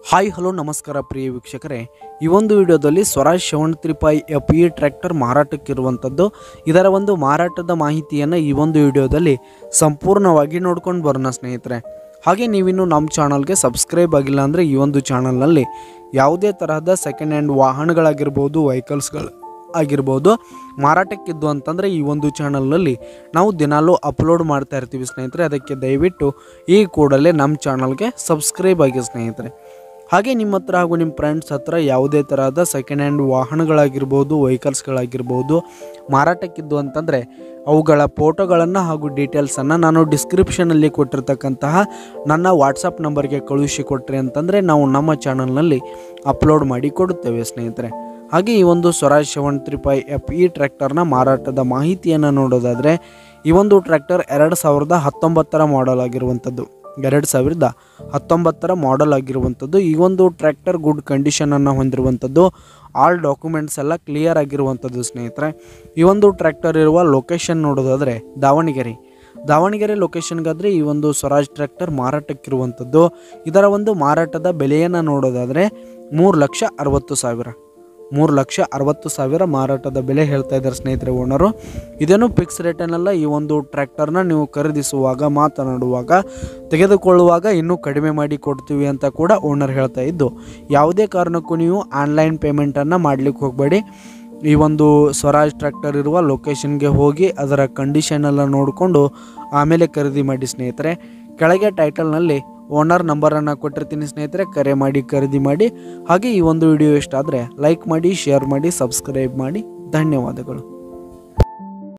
hi hello ನಮಸ್ಕಾರ ಪ್ರಿಯ ವೀಕ್ಷಕರೇ ಈ ಒಂದು ವಿಡಿಯೋದಲ್ಲಿ Swaraj seven three five F E tractor ಮಾರಾಟಕ್ಕಿರುವಂಥದ್ದು ಇದರ ಒಂದು ಮಾರಾಟದ ಮಾಹಿತಿಯನ್ನು ಈ ಒಂದು ವಿಡಿಯೋದಲ್ಲಿ ಸಂಪೂರ್ಣವಾಗಿ ನೋಡ್ಕೊಂಡು ಬರೋಣ ಸ್ನೇಹಿತರೆ ಹಾಗೆ ನೀವಿನ್ನು ನಮ್ಮ ಚಾನಲ್ಗೆ ಸಬ್ಸ್ಕ್ರೈಬ್ ಆಗಿಲ್ಲ ಅಂದರೆ ಈ ಒಂದು ಚಾನಲ್ನಲ್ಲಿ ಯಾವುದೇ ತರಹದ ಸೆಕೆಂಡ್ ಹ್ಯಾಂಡ್ ವಾಹನಗಳಾಗಿರ್ಬೋದು ವೆಹಿಕಲ್ಸ್ಗಳು ಆಗಿರ್ಬೋದು ಮಾರಾಟಕ್ಕಿದ್ದು ಅಂತಂದರೆ ಈ ಒಂದು ಚಾನಲ್ನಲ್ಲಿ ನಾವು ದಿನಾಲೂ ಅಪ್ಲೋಡ್ ಮಾಡ್ತಾ ಇರ್ತೀವಿ ಸ್ನೇಹಿತರೆ ಅದಕ್ಕೆ ದಯವಿಟ್ಟು ಈ ಕೂಡಲೇ ನಮ್ಮ ಚಾನಲ್ಗೆ ಸಬ್ಸ್ಕ್ರೈಬ್ ಆಗಿ ಸ್ನೇಹಿತರೆ ಹಾಗೆ ನಿಮ್ಮ ಹತ್ರ ಹಾಗೂ ನಿಮ್ಮ ಫ್ರೆಂಡ್ಸ್ ಹತ್ರ ಯಾವುದೇ ತರಹದ ಸೆಕೆಂಡ್ ಹ್ಯಾಂಡ್ ವಾಹನಗಳಾಗಿರ್ಬೋದು ವೆಹಿಕಲ್ಸ್ಗಳಾಗಿರ್ಬೋದು ಮಾರಾಟಕ್ಕಿದ್ದು ಅಂತಂದರೆ ಅವುಗಳ ಫೋಟೋಗಳನ್ನು ಹಾಗೂ ಡೀಟೇಲ್ಸನ್ನು ನಾನು ಡಿಸ್ಕ್ರಿಪ್ಷನಲ್ಲಿ ಕೊಟ್ಟಿರ್ತಕ್ಕಂತಹ ನನ್ನ ವಾಟ್ಸಪ್ ನಂಬರ್ಗೆ ಕಳುಹಿಸಿ ಕೊಟ್ರಿ ಅಂತಂದರೆ ನಾವು ನಮ್ಮ ಚಾನಲ್ನಲ್ಲಿ ಅಪ್ಲೋಡ್ ಮಾಡಿ ಕೊಡುತ್ತೇವೆ ಸ್ನೇಹಿತರೆ ಹಾಗೆ ಈ ಒಂದು Swaraj seven three five F E ಟ್ರ್ಯಾಕ್ಟರ್ನ ಮಾರಾಟದ ಮಾಹಿತಿಯನ್ನು ನೋಡೋದಾದರೆ ಈ ಒಂದು ಟ್ರ್ಯಾಕ್ಟರ್ ಎರಡು ಸಾವಿರದ ಹತ್ತೊಂಬತ್ತರ ಮಾಡೆಲ್ ಆಗಿರುವಂಥದ್ದು ಎರಡು ಸಾವಿರದ ಹತ್ತೊಂಬತ್ತರ ಮಾಡೆಲ್ ಆಗಿರುವಂಥದ್ದು ಈ ಒಂದು ಟ್ರ್ಯಾಕ್ಟರ್ ಗುಡ್ ಕಂಡೀಷನನ್ನು ಹೊಂದಿರುವಂಥದ್ದು ಆಲ್ ಡಾಕ್ಯುಮೆಂಟ್ಸ್ ಎಲ್ಲ ಕ್ಲಿಯರ್ ಆಗಿರುವಂಥದ್ದು ಸ್ನೇಹಿತರೆ ಈ ಒಂದು ಟ್ರ್ಯಾಕ್ಟರ್ ಇರುವ ಲೊಕೇಶನ್ ನೋಡೋದಾದರೆ ದಾವಣಗೆರೆ ದಾವಣಗೆರೆ ಲೊಕೇಶನ್ಗಾದರೆ ಈ ಒಂದು ಸ್ವರಾಜ್ ಟ್ರ್ಯಾಕ್ಟರ್ ಮಾರಾಟಕ್ಕಿರುವಂಥದ್ದು ಇದರ ಒಂದು ಮಾರಾಟದ ಬೆಲೆಯನ್ನು ನೋಡೋದಾದರೆ ಮೂರು ಲಕ್ಷ ಅರವತ್ತು ಸಾವಿರ ಮೂರು ಲಕ್ಷ ಅರವತ್ತು ಸಾವಿರ ಮಾರಾಟದ ಬೆಲೆ ಹೇಳ್ತಾ ಇದ್ದಾರೆ ಸ್ನೇಹಿತರೆ ಓನರು ಇದೇನು ಫಿಕ್ಸ್ ರೇಟನ್ನೆಲ್ಲ ಈ ಒಂದು ಟ್ರ್ಯಾಕ್ಟರ್ನ ನೀವು ಖರೀದಿಸುವಾಗ ಮಾತನಾಡುವಾಗ ತೆಗೆದುಕೊಳ್ಳುವಾಗ ಇನ್ನೂ ಕಡಿಮೆ ಮಾಡಿ ಕೊಡ್ತೀವಿ ಅಂತ ಕೂಡ ಓನರ್ ಹೇಳ್ತಾ ಇದ್ದು ಯಾವುದೇ ಕಾರಣಕ್ಕೂ ನೀವು ಆನ್ಲೈನ್ ಪೇಮೆಂಟನ್ನು ಮಾಡಲಿಕ್ಕೆ ಹೋಗಬೇಡಿ ಈ ಒಂದು ಸ್ವರಾಜ್ ಟ್ರ್ಯಾಕ್ಟರ್ ಇರುವ ಲೊಕೇಶನ್ಗೆ ಹೋಗಿ ಅದರ ಕಂಡೀಷನ್ ಎಲ್ಲ ನೋಡಿಕೊಂಡು ಆಮೇಲೆ ಖರೀದಿ ಮಾಡಿ ಸ್ನೇಹಿತರೆ ಕೆಳಗೆ ಟೈಟಲ್ನಲ್ಲಿ ಓನರ್ ನಂಬರನ್ನು ಕೊಟ್ಟಿರ್ತೀನಿ ಸ್ನೇಹಿತರೆ ಕರೆ ಮಾಡಿ ಖರೀದಿ ಮಾಡಿ ಹಾಗೆ ಈ ಒಂದು ವಿಡಿಯೋ ಇಷ್ಟ ಆದರೆ ಲೈಕ್ ಮಾಡಿ ಶೇರ್ ಮಾಡಿ ಸಬ್ಸ್ಕ್ರೈಬ್ ಮಾಡಿ ಧನ್ಯವಾದಗಳು